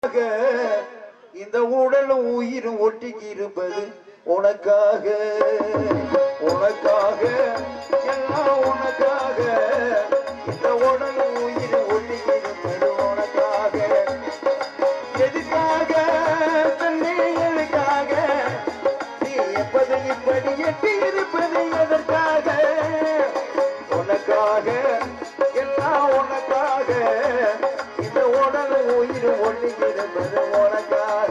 இந்த உடலும் உயிரும் ஒட்டிக்கி இருப்பது உனக்காக உனக்காக எல்லாம் உனக்காக இந்த உடலும் உயிரும் ஒட்டிக்கி இருப்பது உனக்காக எதுக்காக தன்னை எதுக்காக நீ எப்பது இப்படி எட்டி இருப்பது எதற்காக உனக்காக எல்லாம் உனக்காக இந்த உடல் உயிர் ஒண்ணி இருப்பது உனக்காக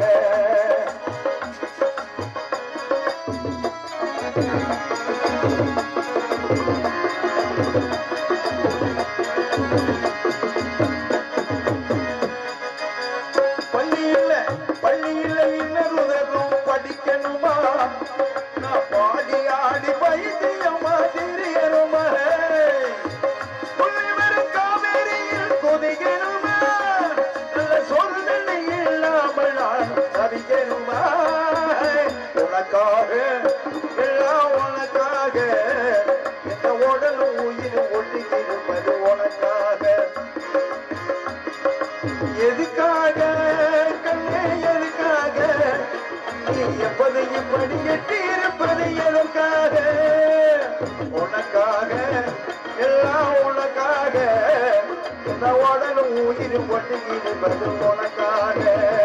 பள்ளி இல்ல பள்ளி இல்ல இன்னொரு படிக்கணுமா நான் பாடி ஆடி பைத்தியமா திரியணுமா புள்ளிவரும் காவேரியில் கொதிக்கணுமா நல்ல சோதனை இல்லாமல் நான் தவிக்கணுமா உனக்காக எல்லாம் உனக்காக இந்த உடலும் உயிர் ஒட்டிக்கிருப்பது உனக்காக எதுக்காக கண்ணே எதுக்காக நீ எப்பது இப்படி எட்டி இருப்பது எதற்காக உனக்காக எல்லாம் உனக்காக இந்த உடலும் உயிர் ஒட்டி இருப்பது உனக்காக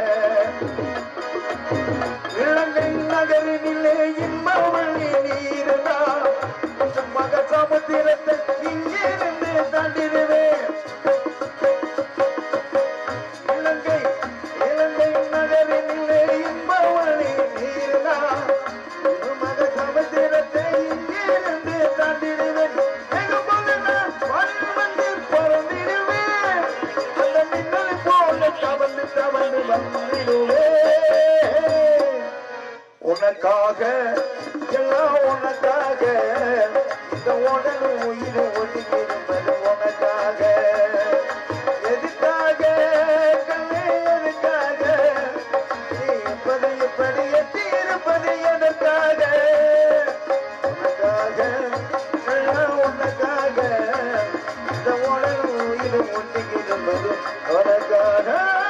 இலங்கை நகரினிலே இன்பவழி நீருதா மக சமுத்திரத்தை இங்கிருந்து தாண்டிடுவேன் இலங்கை இலங்கை நகரினிலே இன்பவழி நீருதா மக சமுத்திரத்தை இங்கிருந்து தாண்டிடுவேன் எங்கும் போது நான் வானில் வந்து பறந்திடுவேன் அந்த மின்னல் போல தவந்து தவந்து வந்திடுவேன் உனக்காக எல்லாம் உனக்காக இந்த உடலும் உயிர் ஒதுக்கிருப்பது உனக்காக எதுக்காக கண்ணே எதுக்காக நீ எப்பது இப்படி எட்டி இருப்பது எதற்காக உனக்காக எல்லாம் உனக்காக இந்த உடலும் உயிர் ஒதுக்கிருப்பது உனக்காக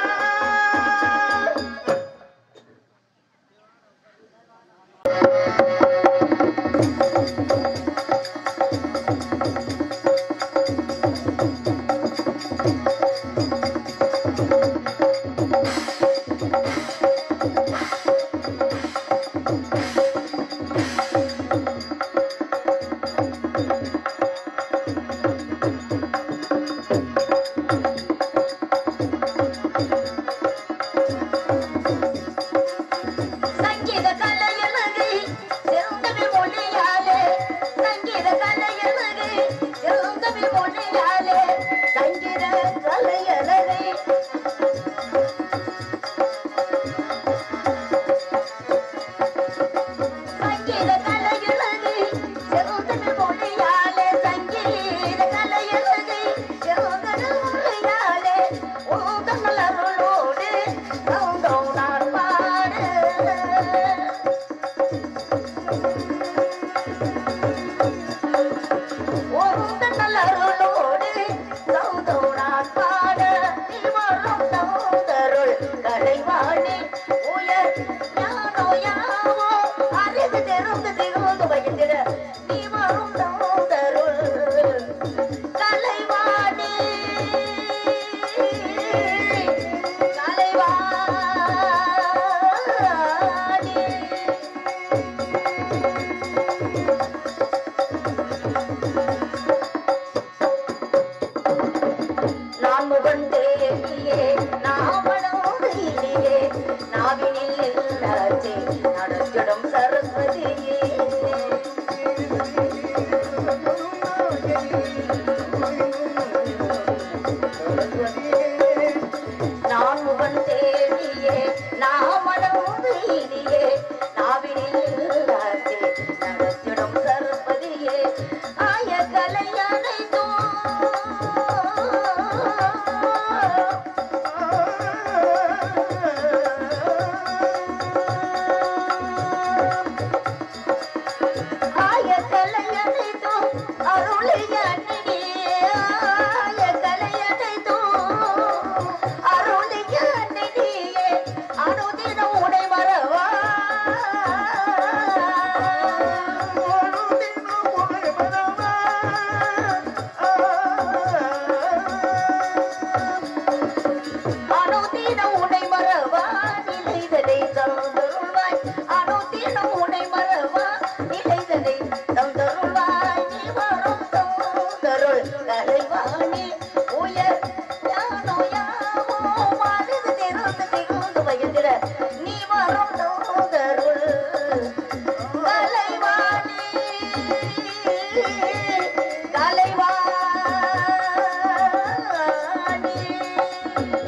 சங்கீத கலையழகை செந்தமிழ் மொழியாலே சங்கீத கலையழகை செந்தமிழ் மொழியாலே சங்கீத கலையழகை சங்கீத கலையழகை செந்தமிழ் மொழியாலே சங்கீத கலையழகை செந்தமிழ் மொழியாலே ஓதங்கள் அருளோடு சௌந்தம் நான் பாடு ஓதங்கள் அருளோடு சௌந்தம் நான் பாட நீ வரும் சௌந்தருள் கலைவாணி உயர் ஞானோ யாவோ அறிவு தெரிந்து திகழ்ந்து வைத்திட நீ வரும் சௌந்தருள் கலைவாணி கலைவாணி நான் முகந்தேயே நாமனோடியே நாவினில் இல்லாச்சே நடத்திடும் சரஸ்வதியே நான் முகன் தேடியே நாமனோடியே நாவினில் இல்லாச்சே நடத்திடும் சரஸ்வதியே ஆய கலையானை ஆய கலையனை அருளிய ஆய கலையனை அருளிய அனுதினம் உனை மறவா நிலைதலை தந்தருள்வாய் அனுதினம் உனை மறவா நிலைதலை தந்தருள்வாய் நீ வரும் தந்தருள் கலைவாணி உயர் ஞானோ யாவோ மனது திறந்து திகழ்ந்து வயதில நீ வரும் தந்தருள் கலைவாணி கலைவாணி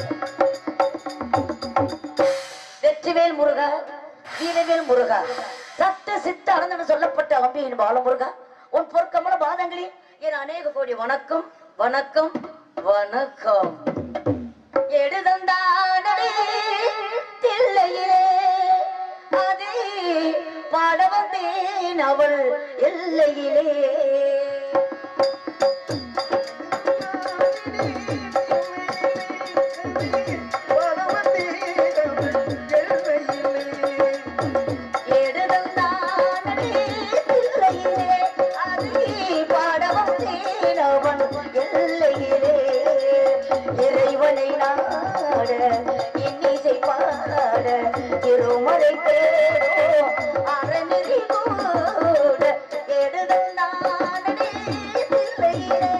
வெற்றிவேல் முருகா வீரவேல் முருகா சத்த சித்த அனந்தன் சொல்லப்பட்ட அம்பியின் பால முருகா உன் பொற்கமல பாதங்களில் என் அநேக கோடி வணக்கம் வணக்கம் வணக்கம் எடுதந்தானே தில்லையிலே அதை பாட வந்தேன் அவள் எல்லையிலே எடுதந்தானே தில்லையிலே அதை பாட வந்தேன் அவள் எல்லையிலே இறைவனை நாட இன்னிசை பாட திருமலை தேடோ அறநெறி கூட எடுதந்தானே தில்லையிலே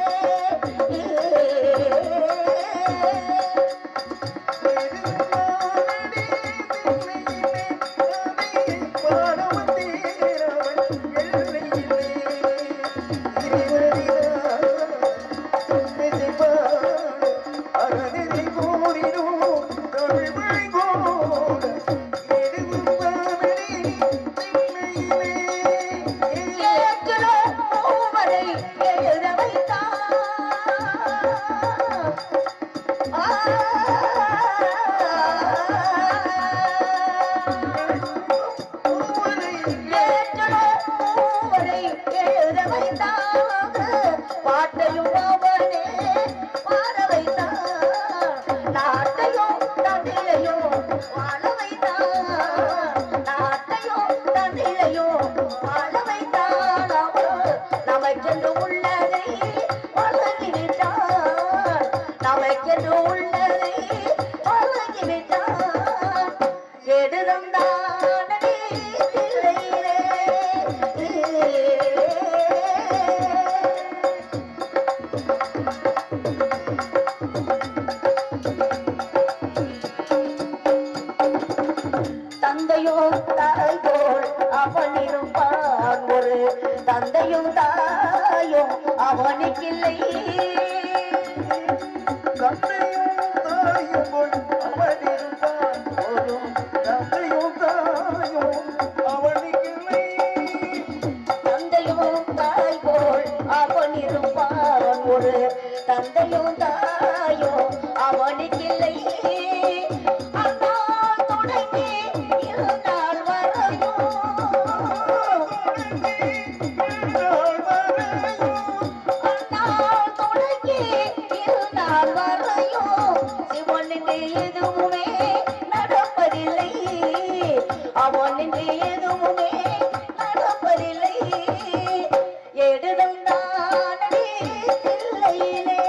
ஏற்றலோ பூவரை எழுத வைத்தான் ஏற்றலோ பூவரை எழுத வைத்தான் பாட்டையும் அவனே பாட வைத்தான் நாட்டையும் தந்தையையும் வாழ வைத்தான் நாட்டையும் தந்தையையும் வாழ வைத்தான் அவன் நமக்கென்று உள்ளதை வழங்கிவிட்டான் நமக்கென்று உள்ளதை வழங்கிவிட்டான் எடுதந்தானே தில்லையிலே தந்தையோ தாய் போல் அவன் இருப்பான் ஒரு தந்தையும் தாயும் அவனுக்கில்லை தந்தையும் தாய் போல் அவன் இருப்பான் ஒரு தந்தையும் தாயும் அவனுக்கில்லை அந்நாள் தொடங்கி இருந்தால் வரையும் அந்நாள் தொடங்கி இருந்தால் வரையும் சிவனுக்கு எதுவுமே நடப்பதில்லை அவனுக்கு எதுவுமே நடப்பதில்லை எடுதல் தானே தில்லையிலே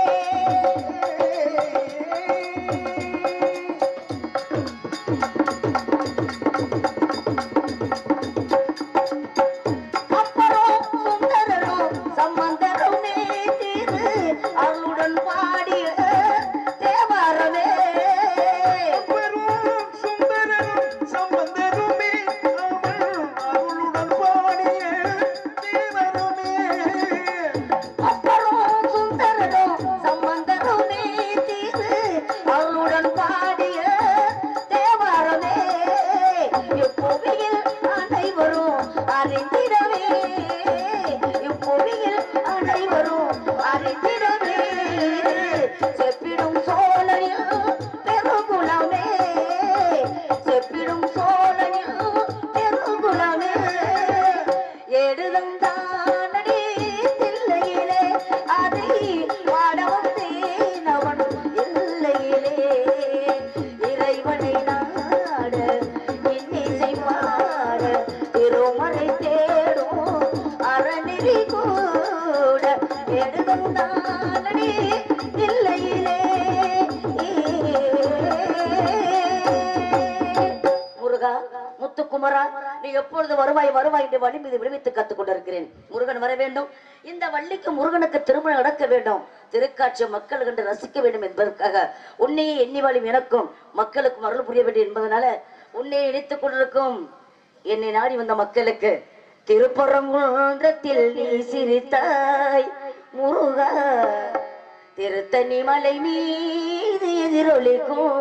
அப்பரும் சுந்தரரும் சம்பந்தருமே திரு அருளுடன் பாடிய தேவாரமே அப்பரும் சுந்தரரும் சம்பந்தருமே திரு அருளுடன் பாடிய தேவாரமே நீ எப்பொழுது வருவாய் வருவாய் என்று வழி மீது விடுவித்து கத்துக் கொண்டிருக்கிறேன் முருகன் வர வேண்டும் இந்த வள்ளிக்கு முருகனுக்கு திருமணம் நடக்க வேண்டும் திருக்காட்சி மக்கள் கண்டு ரசிக்க வேண்டும் என்பதற்காக உன்னையே எண்ணி வாழும் எனக்கும் மக்களுக்கும் அருள் புரிய வேண்டும் என்பதனால உன்னை இணைத்துக் கொண்டிருக்கும் என்னை நாடி வந்த மக்களுக்கு திருப்பரங்குன்றத்தில் நீ சிரித்தாய் முருகா திருத்தணி மலை மீது எதிரொலிக்கும்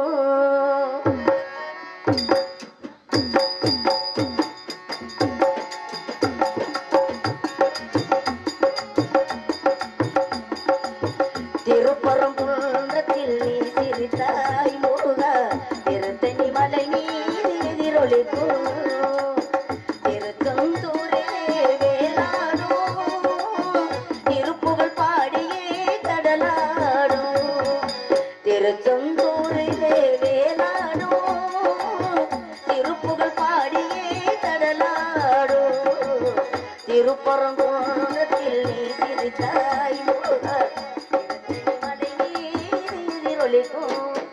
திருப்பரங்குன்றத்தில் நீ சிரித்தாய் முருகா திருத்தணி மலை மீது எதிரொலிக்கும் திருச்செந்தூரே வேளாடும் திருப்புகழ் பாடியே கடலாடும் திருச்செந்தூரிலே வேளாடும் திருப்புகழ் பாடியே கடலாடும் திருப்பரங்குன்றத்தில் நீ சிரித்தாய் முருகா திருத்தணி மலை மீது எதிரொலிக்கும்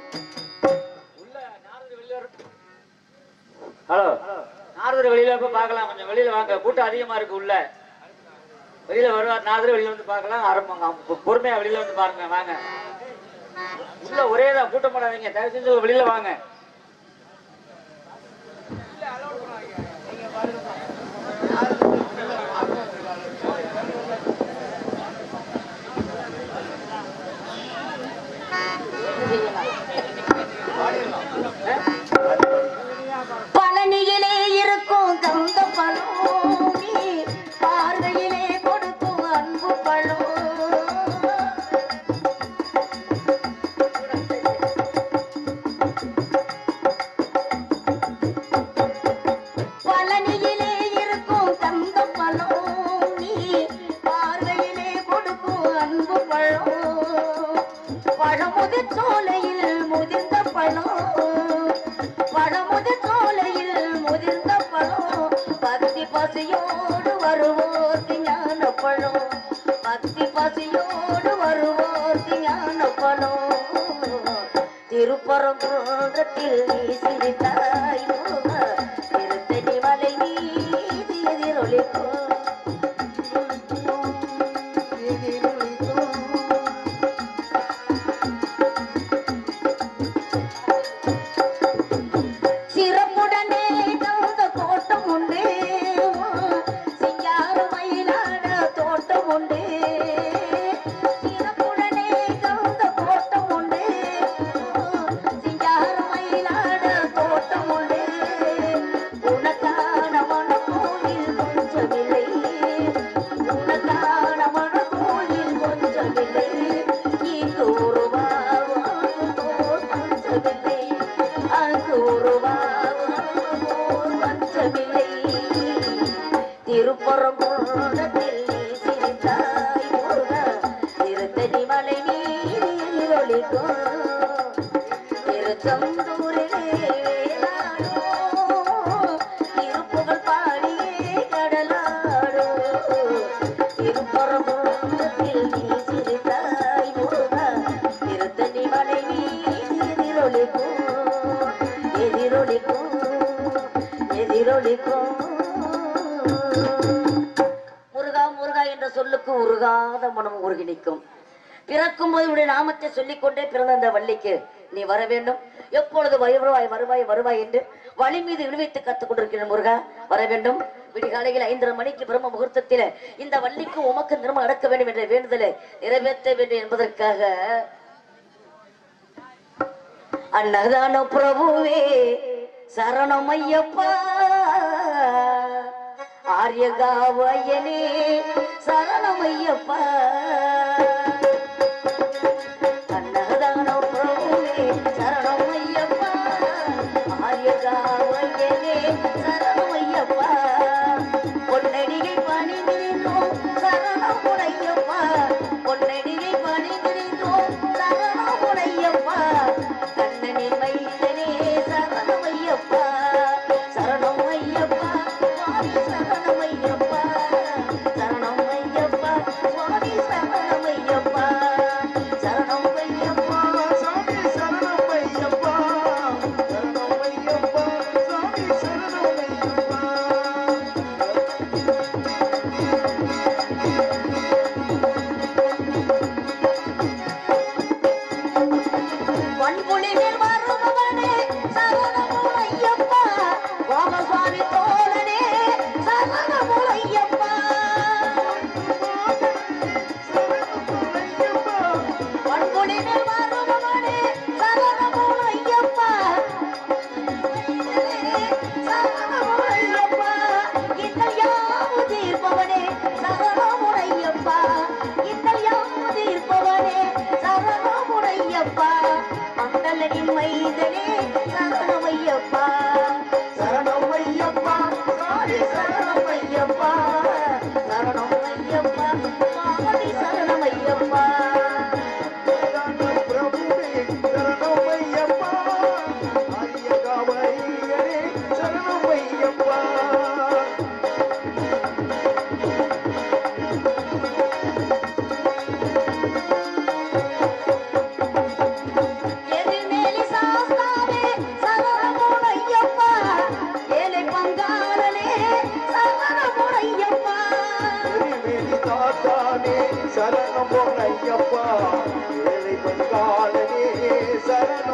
ஹலோ நாரதர் வெளியில போய் பார்க்கலாம் கொஞ்சம் வெளியில வாங்க கூட்டம் அதிகமா இருக்கு உள்ள வெளியில வருவார் நாரதர் வெளியில வந்து பார்க்கலாம் ஆரம்பங்க பொ- பொறுமையா வெளியில வந்து பாருங்க வாங்க உள்ள ஒரே தான் கூட்டம் போடாதீங்க தயவு செஞ்சு வெளியில வாங்க பழனியிலே இருக்கும் தந்த பழம் நீ பார்வையிலே கொடுக்கும் அன்பு பழம் பழனியிலே இருக்கும் தந்த பழம் நீ பார்வையிலே கொடுக்கும் அன்பு பழம் பழமுதிர் சோலையில் முதிர்ந்த பழம் பழமுதிர் சோலையில் முதிர்ந்த பழம் பக்தி பசியோடு வருவோர்க்கு ஞான பழம் பக்தி பசியோடு வருவோர்க்கு ஞான பழம் திருப்பரங்குன்றத்தில் நீ சிரித்தாய் முருகா, திருத்தணி மலை மீது எதிரொலிக்கும் எதிரொலிக்கும் சிறப்புடனே தந்த தோட்டம் உண்டு சிங்கார மயிலாட தோட்டம் உண்டு சிறப்புடனே தந்த தோட்டம் உண்டு சிங்கார மயிலாட தோட்டம் உண்டு உனக்கான மனக்கோயில் கொஞ்சமில்லை உனக்கான மனக்கோயில் கொஞ்சமில்லை இங்கு உருவாகும் போர் கொஞ்சமில்லை அங்கு உருவாகும் போர் பஞ்சமில்லை திருப்பரங்குன்றத்தில் நீ சிரித்தாய் முருகா திருத்தணி மலை மீது எதிரொலிக்கும் திருச்செந்தூரிலே வேளாடும் திருப்புகழ் பாடியே கடலாடும் திருப்பரங்குன்றத்தில் நீ சிரித்தாய் முருகா திருத்தணி மலை மீது எதிரொலிக்கும் எதிரொலிக்கும் எதிரொலிக்கும் முருகா முருகா என்ற சொல்லுக்கு உருகாத மனம் உருகி நிற்கும் பிறக்கும் போது உடைய நாமத்தை சொல்லிக்கொண்டே பிறந்த அந்த வள்ளிக்கு நீ வர வேண்டும் எப்பொழுது வருவாய் வருவாய் வருவாய் என்று வழி மீது விடுவித்து கத்துக் கொண்டிருக்கிற முருகா வர வேண்டும் விடிகாலையில் ஐந்தரை மணிக்கு பிரம்ம முகூர்த்தத்தில் இந்த வள்ளிக்கு உமக்கு திரும்ப நடக்க வேண்டும் என்ற வேண்டுதலை நிறைவேற்ற வேண்டும் என்பதற்காக அன்னதான பிரபுவே சரணம் ஐயப்பா ஆரியகாவயனே சரணம் ஐயப்பா அன்னதான பிரபுவே சரணம் ஐயப்பா ஆரியகாவயனே சரணம் ஐயப்பா பொன்னடியை பணிந்திருந்தோம் சரணம் உடையப்பா பொன்னடியை பணிந்திருந்தோம் சரணம் உடையப்பா கண்ணனின் மைந்தனே சரணம் ஐயப்பா சரணம் ஐயப்பா சுவாமி சரணம் ஐயப்பா சரணம் ஐயப்பா சுவாமி சரணம் ஐயப்பா சரணம் ஐயப்பா சாமி சரணம் ஐயப்பா சரணம் ஐயப்பா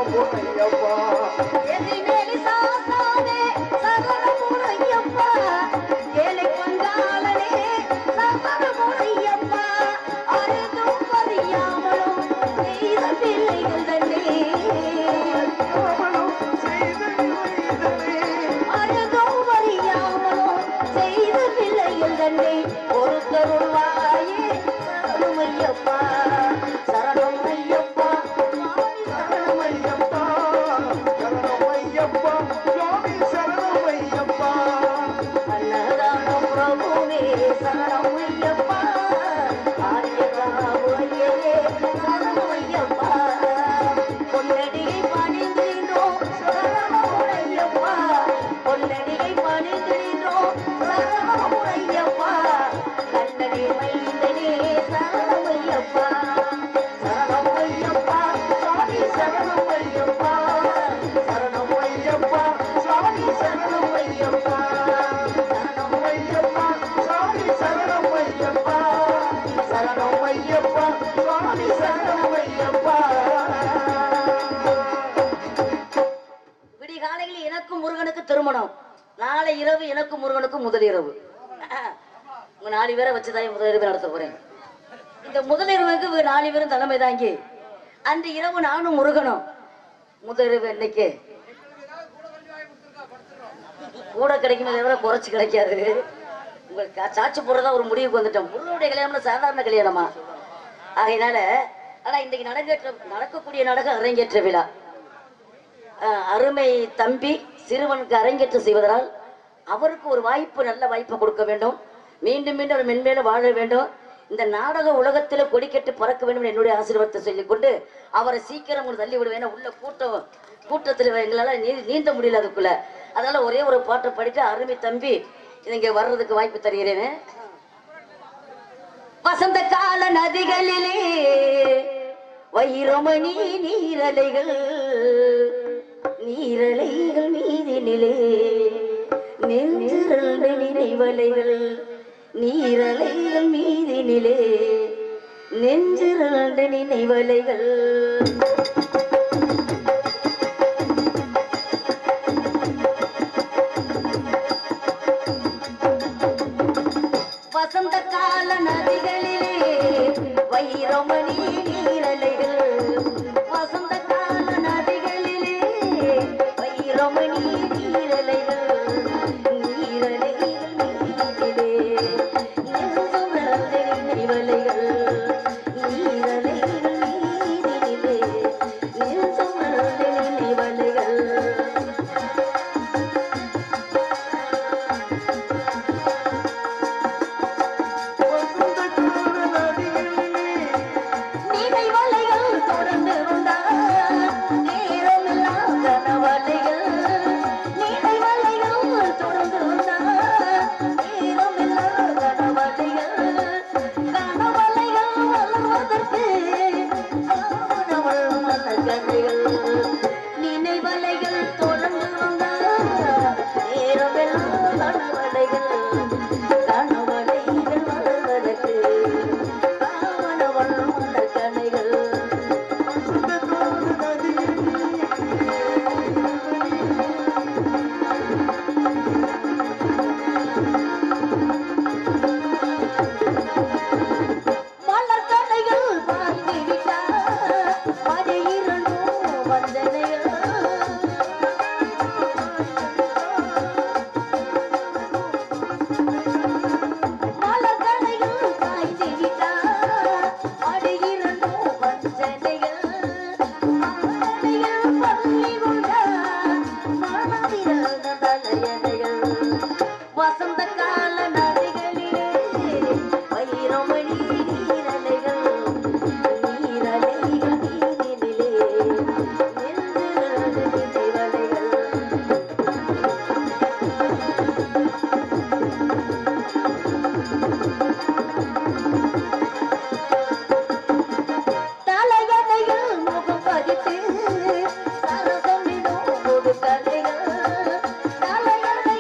சரணம் ஐயப்பா எதிர்மேலி சாசானே சரணமுறையப்பா ஏழை பங்காளனே சரணமுறையப்பா அருதும் அறியாமலும் செய்த பிள்ளைகள் தன்னே அவனும் செய்த இதனை அருதும் அறியாமலும் செய்த பிள்ளைகள் தன்னை ஒருத்தருள்வாயே சரணமையப்பா சரணமையப்பா சரணமையப்பா சரணமையப்பா சுவாமி சரணமையப்பா அன்னதான பிரபுவே சரணமையப்பா ஆரியராமையே சரணமையப்பா பொன்னடியை பணிந்தினோம் சரணமையப்பா பொன்னடியை பணிந்தினோம் சரணமையப்பா கண்ணனே மைந்தனே சரணமையப்பா சரணமையப்பா சுவாமி சரணமையப்பா சரணமையப்பா சுவாமி சரணமையப்பா சரணமையப்பா சுவாமி சரணமையப்பா சரணமையப்பா சுவாமி சரணமையப்பா விடிகாலையில் எனக்கும் முருகனுக்கு திருமணம் நாளை இரவு எனக்கும் முருகனுக்கும் முதல் இரவு உங்க நாலு பேரை வச்சுதான் முதல் இரவு நடத்த போறேன் இந்த முதல் இரவுக்கு இவங்க நாலு பேரும் தலைமை தாங்கி அந்த இரவு நானும் முருகனும் முதல் இரவு என்னைக்கு கூட கிடைக்குமே தவிர குறைச்சு கிடைக்காது உங்களுக்கு கா- சாட்சி போடுறதா ஒரு முடிவுக்கு வந்துட்டோம் முருகனுடைய கல்யாணம் சாதாரண கல்யாணமா ஆகையினால ஆனா இன்னைக்கு நடங்கேற்ற நடக்கக்கூடிய நாடகம் அரங்கேற்ற விழா அஹ், அருமை தம்பி சிறுவனுக்கு அரங்கேற்றம் செய்வதனால் அவருக்கு ஒரு வாய்ப்பு நல்ல வாய்ப்பு கொடுக்க வேண்டும் மீண்டும் மீண்டும் அவர் மென்மேலும் வாழ வேண்டும் இந்த நாடக உலகத்துல கொடிக்கட்டு பறக்க வேண்டும் என்று என்னுடைய ஆசீர்வாதத்தை சொல்லிக்கொண்டு அவரை சீக்கிரம் உங்களுக்கு தள்ளி விடுவேன் ஏன்னா உள்ள கூட்டம் கூட்டத்தில் எங்களால நீ நீந்த முடியல அதுக்குள்ள அதனால ஒரே ஒரு பாட்டை படித்து அருமை தம்பி இங்க வர்றதுக்கு வாய்ப்பு தருகிறேன் வசந்த கால நதிகளிலே வைரமணி நீரலைகள் நீரலைகள் மீதினிலே நெஞ்சிரண்ட நினைவலைகள் நீரலைகள் மீதினிலே நெஞ்சிரண்ட நினைவலைகள் வசந்த கால நதிகளிலே வைரமணி நீரலைகள் வசந்த கால நதிகளிலே வைரமணி நீரலைகள் நீரலைகள் நீரிலே நெஞ்சம் நடந்த நினைவலைகள் நீரலைகள் நீரிலே நெஞ்சம் நடந்த நினைவலைகள் வசந்த கால நதிகளிலே நினைவலைகள் தொடர்ந்து வந்தால் நேரமெல்லாம் கனவலைகள் நினைவலைகள் தொடர்ந்து வந்தால் நேரமெல்லாம் கனவலைகள் கனவலைகள் வளர்வதற்கு காவனவள் மலர்கதைகள் நினைவலைகள் தொடர்ந்து வந்தால் நேரமெல்லாம் கனவலைகள் கனவலைகள் வளர்வதற்கு காவனவள் மலர்கதைகள் வசந்த கால நதிகளிலே மலர்கதைகள் பாய்ந்து விட்டால் அது இரண்டும் வந்தனைகள் மலர்கதைகள் பாய்ந்து விட்டால் அது இரண்டும் வந்தனைகள் மாலைகள் பள்ளி கொண்டால் மனதிறந்த தலையணைகள் வசந்த கால நதிகளிலே வைரமணி நீரலைகள் நீரலைகள் நீரினிலே நெஞ்சிரண்டு நினைவலைகள் தலையணைகள் முகம் பதித்து சரசமிடும் ஒரு கலைகள் தலையணைகள்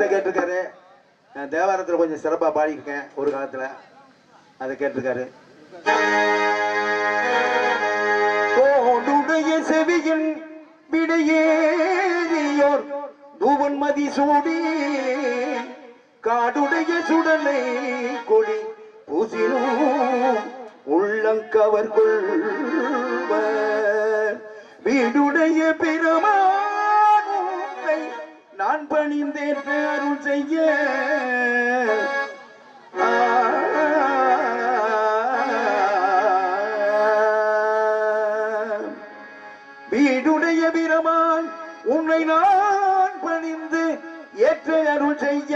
பாடல் கேட்டிருக்காரு நான் தேவாரத்துல கொஞ்சம் சிறப்பா பாடியிருக்கேன் ஒரு காலத்துல அதை கேட்டிருக்காரு கோடுடைய செவியின் விடையேறியோர் தூவன் மதி சூடி காடுடைய சுடலை கொடி பூசினும் உள்ளங்கவர் கொள்வர் வீடுடைய பெருமானை நான் பணிந்தேற்ற அருள் செய்ய வீடுடைய வீரமான் உன்னை நான் பணிந்து ஏற்ற அருள் செய்ய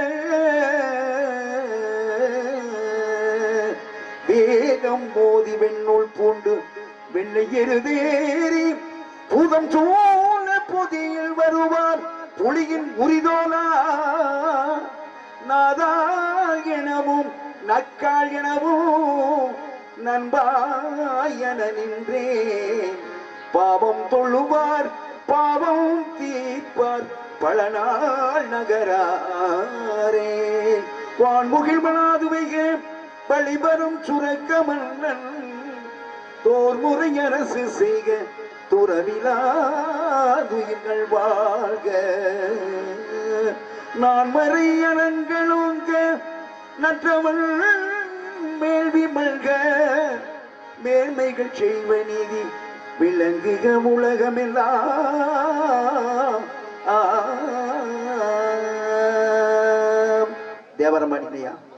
வேகம் மோதி வெண்ணுள் பூண்டு வெள்ளை எருதேறி பூதம் சூழ பொதியில் வருவார் புலியின் உரிதோலா நாதா எனவும் நக்காள் எனவும் நண்பாயன நின்றேன் பாவம் தொழுவார் பாவம் தீர்ப்பார் பல நாள் நகராரே வான்முகில் மனாதுவைக வழிபரும் சுரக்க மன்னன் தோர்முறை அரசு செய்க துறவிலாதுயிர்கள் வாழ்க நான் மறை அனங்களுங்க நற்றவள் மேல்வி மல்க மேன்மைகள் செய்வ நீதி விளங்குக உலகமெல்லாம் ஆம். தேவரமாடினையா